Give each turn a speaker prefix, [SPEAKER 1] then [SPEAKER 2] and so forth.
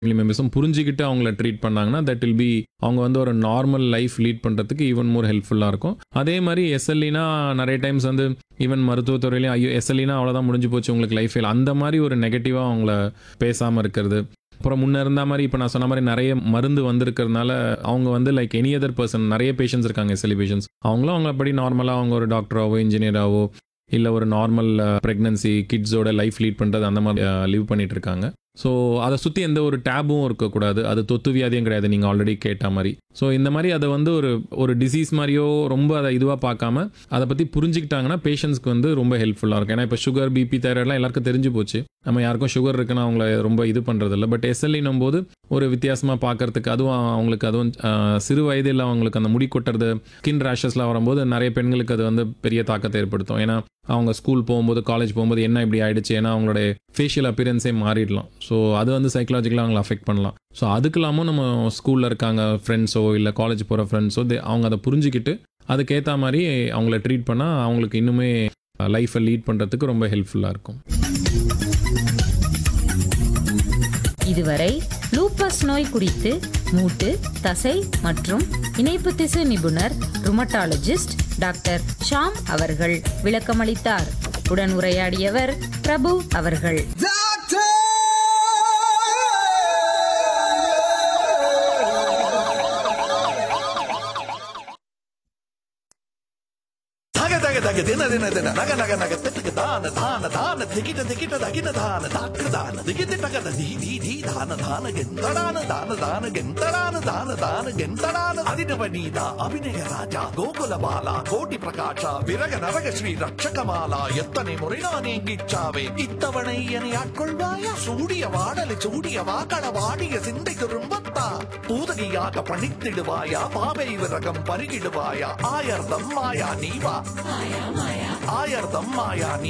[SPEAKER 1] மெம்பர்ஸும் புரிஞ்சுக்கிட்டு அவங்கள ட்ரீட் பண்ணாங்கன்னா தட் வில் பி அவங்க வந்து ஒரு நார்மல் லைஃப் லீட் பண்ணுறதுக்கு ஈவன் மோர் ஹெல்ப்ஃபுல்லாக இருக்கும் அதே மாதிரி எஸ்எல்இனா நிறைய டைம்ஸ் வந்து ஈவன் மருத்துவத்துறையிலையும் ஐயோ எஸ்எல்இனா அவ்வளோதான் முடிஞ்சு போச்சு உங்களுக்கு லைஃப் அந்த மாதிரி ஒரு நெகட்டிவாக அவங்கள பேசாமல் இருக்கிறது அப்புறம் முன்ன இருந்த மாதிரி இப்போ நான் சொன்ன மாதிரி நிறைய மருந்து வந்திருக்கிறதுனால அவங்க வந்து லைக் எனி அதர் பர்சன் நிறைய பேஷண்ட்ஸ் இருக்காங்க எஸ்எல்இ பேஷண்ட்ஸ் அவங்களும் அவங்க படி நார்மலாக அவங்க ஒரு டாக்டராகவோ இன்ஜினியராகவோ இல்லை ஒரு நார்மல் ப்ரெக்னன்சி கிட்ஸோட லைஃப் லீட் பண்ணுறது அந்த மாதிரி லிவ் பண்ணிட்டு இருக்காங்க ஸோ அதை சுற்றி எந்த ஒரு டேபும் இருக்கக்கூடாது அது தொத்து வியாதியும் கிடையாது நீங்கள் ஆல்ரெடி கேட்ட மாதிரி ஸோ இந்த மாதிரி அதை வந்து ஒரு ஒரு டிசீஸ் மாதிரியோ ரொம்ப அதை இதுவாக பார்க்காம அதை பற்றி புரிஞ்சுக்கிட்டாங்கன்னா பேஷண்ட்ஸ்க்கு வந்து ரொம்ப ஹெல்ப்ஃபுல்லாக இருக்கும் ஏன்னா இப்போ சுகர் பிபி தைராய்டெலாம் எல்லாருக்கும் தெரிஞ்சு போச்சு நம்ம யாருக்கும் சுகர் இருக்குன்னு அவங்கள ரொம்ப இது பண்ணுறதில்ல பட் எஸ்எல்இனும் போது ஒரு வித்தியாசமாக பார்க்கறதுக்கு அதுவும் அவங்களுக்கு அதுவும் ஆஹ், சிறு வயதில் அவங்களுக்கு அந்த முடி கொட்டுறது ஸ்கின் ரேஷஸ்லாம் வரும்போது நிறைய பெண்களுக்கு அது வந்து பெரிய தாக்கத்தை ஏற்படுத்தும் ஏன்னா அவங்க ஸ்கூல் போகும்போது காலேஜ் போகும்போது என்ன இப்படி ஆயிடுச்சு ஏன்னா அவங்களுடைய ஃபேஷியல் அப்பியரன்ஸே மாறிடலாம் ஸோ அது வந்து சைக்கலாஜிக்கலாக அவங்களை அஃபெக்ட் பண்ணலாம் ஸோ அதுக்கெல்லாமும் நம்ம ஸ்கூலில் இருக்காங்க ஃப்ரெண்ட்ஸோ இல்லை காலேஜ் போகிற ஃப்ரெண்ட்ஸோ அவங்க அதை புரிஞ்சுக்கிட்டு அதுக்கேற்ற மாதிரி அவங்கள ட்ரீட் பண்ணால் அவங்களுக்கு இன்னுமே லைஃப்பை லீட் பண்ணுறதுக்கு ரொம்ப ஹெல்ப்ஃபுல்லாக இருக்கும்
[SPEAKER 2] இதுவரை லூப்பஸ் நோய் குறித்து மூட்டு தசை மற்றும் இணைப்பு திசு நிபுணர் ருமட்டாலஜிஸ்ட் டாக்டர் ஷாம் அவர்கள் விளக்கமளித்தார் உடன் உரையாடியவர் பிரபு அவர்கள்
[SPEAKER 3] தக தக தக தின தின தின நக நக நக திட்டுக்கு தான தான தான திகிட்ட திகிட்ட தகின தான தாக்கு தான திகிட்டு தகத தி தி தி தான தான கெந்தடான தான தான கெந்தடான தான தான கெந்தடான அதினவ நீதா அபிநய ராஜா கோகுல பாலா கோட்டி பிரகாஷா விரக நரக ஸ்ரீ ரட்சகமாலா எத்தனை முறை நான் எங்கிச்சாவே இத்தவணை என்னை ஆட்கொள்வாயா சூடிய வாடலை சூடிய வாக்கள வாடிய சிந்தை திரும்பத்தா பூதகியாக பணித்திடுவாயா பாவை விரகம் பருகிடுவாயா ஆயர்தம் மாயா நீவா ஆயர்தம் மாயா நீ